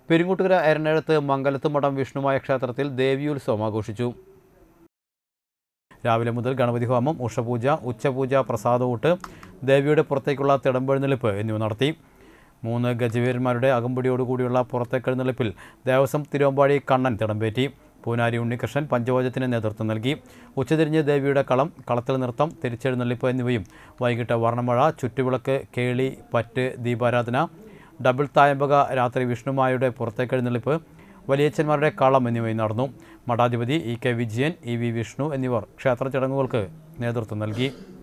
പെരുങ്ങോട്ടുകര എരഞ്ഞെഴുത്ത് മംഗലത്ത് മഠം വിഷ്ണുമായ ക്ഷേത്രത്തിൽ ദേവിയുത്സവം ആഘോഷിച്ചു രാവിലെ മുതൽ ഗണപതി ഹോമം ഉഷപൂജ ഉച്ചപൂജ പ്രസാദകൂട്ട് ദേവിയുടെ പുറത്തേക്കുള്ള തിടമ്പെഴുന്നള്ളിപ്പ് എന്നിവ നടത്തി മൂന്ന് ഗജവീരന്മാരുടെ അകമ്പടിയോടുകൂടിയുള്ള പുറത്തേക്കെഴുന്നള്ളിപ്പിൽ ദേവസ്വം തിരുവമ്പാടി കണ്ണൻ തിടമ്പേറ്റി പൂനാരി ഉണ്ണികൃഷ്ണൻ പഞ്ചവചത്തിന് നേതൃത്വം നൽകി ഉച്ചതിരിഞ്ഞ് ദേവിയുടെ കളം കളത്തിൽ നൃത്തം തിരിച്ചെഴുന്നള്ളിപ്പ് എന്നിവയും വൈകിട്ട് വർണ്ണമഴ ചുറ്റുവിളക്ക് കേളി പറ്റ് ദീപാരാധന ഡബിൾ തായമ്പക രാത്രി വിഷ്ണുമായുടെ പുറത്തേക്കെഴുന്നള്ളിപ്പ് വലിയച്ഛന്മാരുടെ കളം എന്നിവയും നടന്നു മഠാധിപതി E K Vijayan E V Vishnu എന്നിവർ ക്ഷേത്ര ചടങ്ങുകൾക്ക് നേതൃത്വം നൽകി